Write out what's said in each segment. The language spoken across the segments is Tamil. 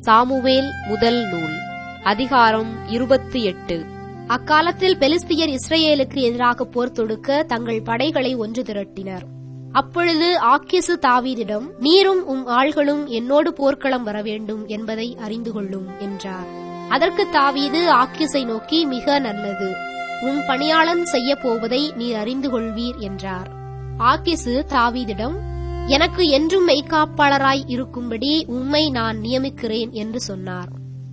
சாமுவேல் முதல் நூல் அதிகாரம் இருபத்தி எட்டு அக்காலத்தில் பெலிஸ்தியர் இஸ்ரேலுக்கு எதிராக போர் தொடுக்க தங்கள் படைகளை ஒன்று திரட்டினர் அப்பொழுது ஆக்கிசு தாவீதிடம் நீரும் உம் ஆள்களும் என்னோடு போர்க்களம் வர வேண்டும் என்பதை அறிந்து கொள்ளும் என்றார் அதற்கு தாவீது ஆக்கிஸை நோக்கி மிக நல்லது உம் பணியாளன் செய்ய போவதை நீர் அறிந்து கொள்வீர் என்றார் ஆக்கிசு தாவீதிடம் எனக்கு என்றும் மெய்காப்பாளராய் இருக்கும்படி உம்மை நான் நியமிக்கிறேன் என்று சொன்னார்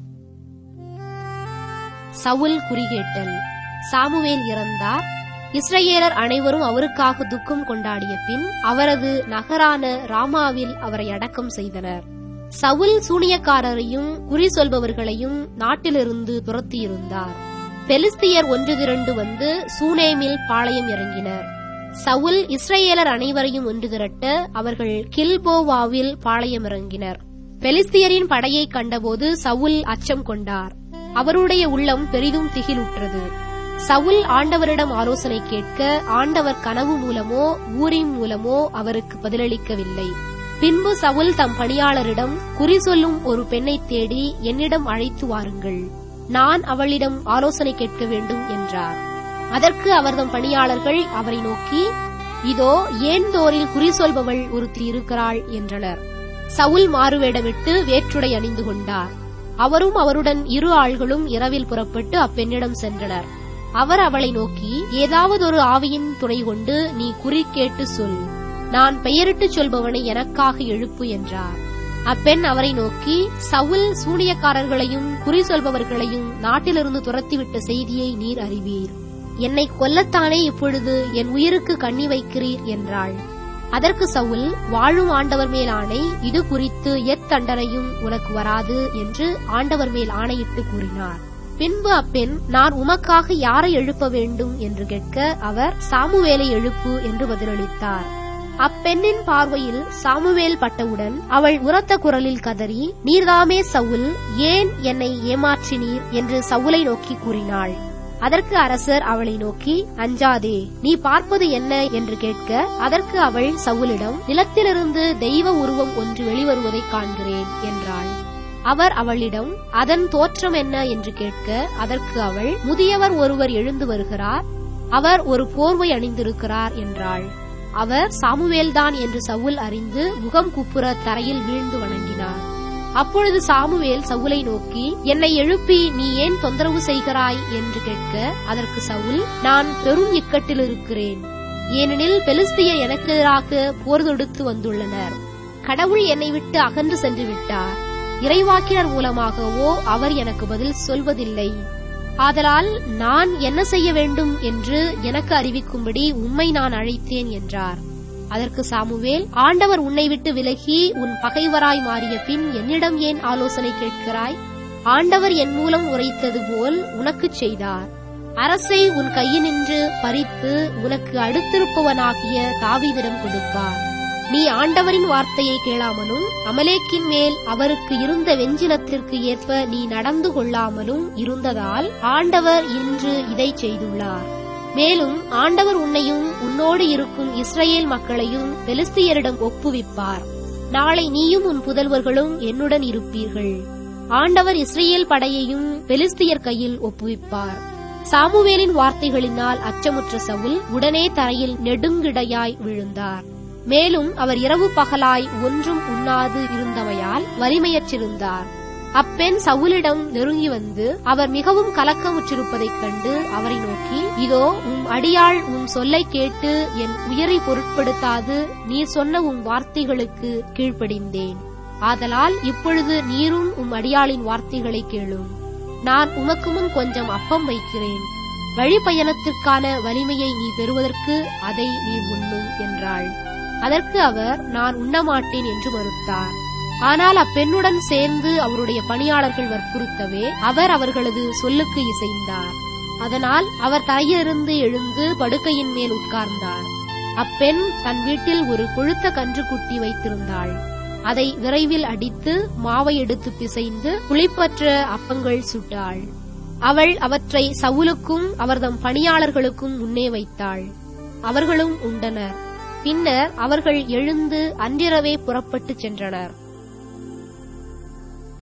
சவுல் குறிகேட்டல் சாமுவேல் இறந்தார் இஸ்ரேலர் அனைவரும் அவருக்காக துக்கம் கொண்டாடிய பின் அவரது நகரான ராமாவில் அவரை அடக்கம் செய்தனர் சவுல் சூனியக்காரரையும் குறி சொல்பவர்களையும் நாட்டிலிருந்து துரத்தியிருந்தார் பெலிஸ்தியர் ஒன்று திரண்டு வந்து சூனேமில் பாளையம் இறங்கினர் சவுல் இஸ்ரேலர் அனைவரையும் ஒன்று திரட்ட அவர்கள் கில்போவாவில் பாளையம் இறங்கினர் பெலிஸ்தியரின் படையை கண்டபோது சவுல் அச்சம் கொண்டார் அவருடைய உள்ளம் பெரிதும் திகிலுற்றது சவுல் ஆண்டவரிடம் ஆலோசனை கேட்க ஆண்டவர் கனவு மூலமோ ஊரின் மூலமோ அவருக்கு பதிலளிக்கவில்லை பின்பு சவுல் தம் பணியாளரிடம் குறி சொல்லும் ஒரு பெண்ணை தேடி என்னிடம் அழைத்து வாருங்கள் நான் அவளிடம் ஆலோசனை கேட்க வேண்டும் என்றார் அதற்கு அவர்தம் பணியாளர்கள் அவரை நோக்கி இதோ ஏன் தோரில் குறி சொல்பவள் ஒருத்தி இருக்கிறாள் என்றனர் சவுல் மாறுவேடமிட்டு வேற்றுடை அணிந்து கொண்டார் அவரும் அவருடன் இரு ஆள்களும் இரவில் புறப்பட்டு அப்பெண்ணிடம் சென்றனர் அவர் அவளை நோக்கி ஏதாவது ஒரு ஆவியின் துணை கொண்டு நீ குறி கேட்டு சொல் நான் பெயரிட்டுச் சொல்பவனை எனக்காக எழுப்பு என்றார் அப்பெண் அவரை நோக்கி சவுல் சூனியக்காரர்களையும் குறி சொல்பவர்களையும் நாட்டிலிருந்து துரத்திவிட்ட செய்தியை நீர் அறிவீர் என்னை கொல்லத்தானே இப்பொழுது என் உயிருக்கு கண்ணி வைக்கிறீர் என்றாள் அதற்கு சவுல் வாழும் ஆண்டவர் மேல் ஆணை இது குறித்து எத்தண்டனையும் உனக்கு வராது என்று ஆண்டவர் மேல் ஆணையிட்டு கூறினார் பின்பு அப்பெண் நான் உமக்காக யாரை எழுப்ப வேண்டும் என்று கேட்க அவர் சாமுவேலை எழுப்பு என்று பதிலளித்தார் அப்பெண்ணின் பார்வையில் சாமுவேல் பட்டவுடன் அவள் உரத்த குரலில் கதறி நீர்தாமே சவுல் ஏன் என்னை ஏமாற்றினீர் என்று சவுலை நோக்கி கூறினாள் அதற்கு அரசர் அவளை நோக்கி அஞ்சாதே நீ பார்ப்பது என்ன என்று கேட்க அதற்கு அவள் சவுலிடம் நிலத்திலிருந்து தெய்வ உருவம் ஒன்று வெளிவருவதை காண்கிறேன் என்றாள் அவர் அவளிடம் அதன் தோற்றம் என்ன என்று கேட்க அதற்கு அவள் முதியவர் ஒருவர் எழுந்து வருகிறார் அவர் ஒரு போர்வை அணிந்திருக்கிறார் என்றாள் அவர் சாமுவேல்தான் என்று சவுல் அறிந்து முகம் குப்புற தரையில் வீழ்ந்து வணங்கினார் அப்பொழுது சாமுவேல் சவுலை நோக்கி என்னை எழுப்பி நீ ஏன் தொந்தரவு செய்கிறாய் என்று கேட்க அதற்கு சவுல் நான் பெரும் இக்கட்டில் இருக்கிறேன் ஏனெனில் பெலிஸ்தியர் எனக்கு எதிராக போர் தொடுத்து வந்துள்ளனர் கடவுள் என்னை விட்டு அகன்று சென்று விட்டார் இறைவாக்கினர் மூலமாகவோ அவர் எனக்கு பதில் சொல்வதில்லை ஆதலால் நான் என்ன செய்ய வேண்டும் என்று எனக்கு அறிவிக்கும்படி உம்மை நான் அழைத்தேன் என்றார் அதற்கு சாமுவேல் ஆண்டவர் உன்னை விட்டு விலகி உன் பகைவராய் மாறிய பின் என்னிடம் ஏன் ஆலோசனை கேட்கிறாய் ஆண்டவர் என் மூலம் உரைத்தது போல் உனக்குச் செய்தார் அரசை உன் கையினின்று பறித்து உனக்கு அடுத்திருப்பவனாகிய தாவீதிடம் கொடுப்பார் நீ ஆண்டவரின் வார்த்தையை கேளாமலும் அமலேக்கின் மேல் அவருக்கு இருந்த வெஞ்சினத்திற்கு ஏற்ப நீ நடந்து கொள்ளாமலும் இருந்ததால் ஆண்டவர் இன்று இதை செய்துள்ளார் மேலும் ஆண்டவர் உன்னையும் உன்னோடு இருக்கும் இஸ்ரேல் மக்களையும் பெலிஸ்தியரிடம் ஒப்புவிப்பார் நாளை நீயும் உன் புதல்வர்களும் என்னுடன் இருப்பீர்கள் ஆண்டவர் இஸ்ரேல் படையையும் பெலிஸ்தியர் கையில் ஒப்புவிப்பார் சாமுவேலின் வார்த்தைகளினால் அச்சமுற்ற சவுல் உடனே தரையில் நெடுங்கிடையாய் விழுந்தார் மேலும் அவர் இரவு பகலாய் ஒன்றும் உண்ணாது இருந்தமையால் வலிமையற்றிருந்தார் அப்பெண் சவுலிடம் நெருங்கி வந்து அவர் மிகவும் கலக்கமுற்றிருப்பதைக் கண்டு அவரை நோக்கி இதோ உம் அடியாள் உம் சொல்லை கேட்டு என் உயிரை பொருட்படுத்தாது நீர் சொன்ன உம் வார்த்தைகளுக்கு கீழ்ப்படிந்தேன் ஆதலால் இப்பொழுது நீரும் உம் அடியாளின் வார்த்தைகளை கேளும் நான் உமக்கு முன் கொஞ்சம் அப்பம் வைக்கிறேன் வழிப்பயணத்திற்கான வலிமையை நீ பெறுவதற்கு அதை நீ உண்ணும் என்றாள் அதற்கு அவர் நான் உண்ணமாட்டேன் என்று மறுத்தார் ஆனால் அப்பெண்ணுடன் சேர்ந்து அவருடைய பணியாளர்கள் வற்புறுத்தவே அவர் அவர்களது சொல்லுக்கு இசைந்தார் அதனால் அவர் தரையிலிருந்து எழுந்து படுக்கையின் மேல் உட்கார்ந்தார் அப்பெண் தன் வீட்டில் ஒரு கொழுத்த கன்றுக்குட்டி வைத்திருந்தாள் அதை விரைவில் அடித்து மாவை எடுத்து பிசைந்து புளிப்பற்ற அப்பங்கள் சுட்டாள் அவள் அவற்றை சவுலுக்கும் அவர்தம் பணியாளர்களுக்கும் முன்னே வைத்தாள் அவர்களும் உண்டனர் பின்னர் அவர்கள் எழுந்து அன்றிரவே புறப்பட்டுச் சென்றனர்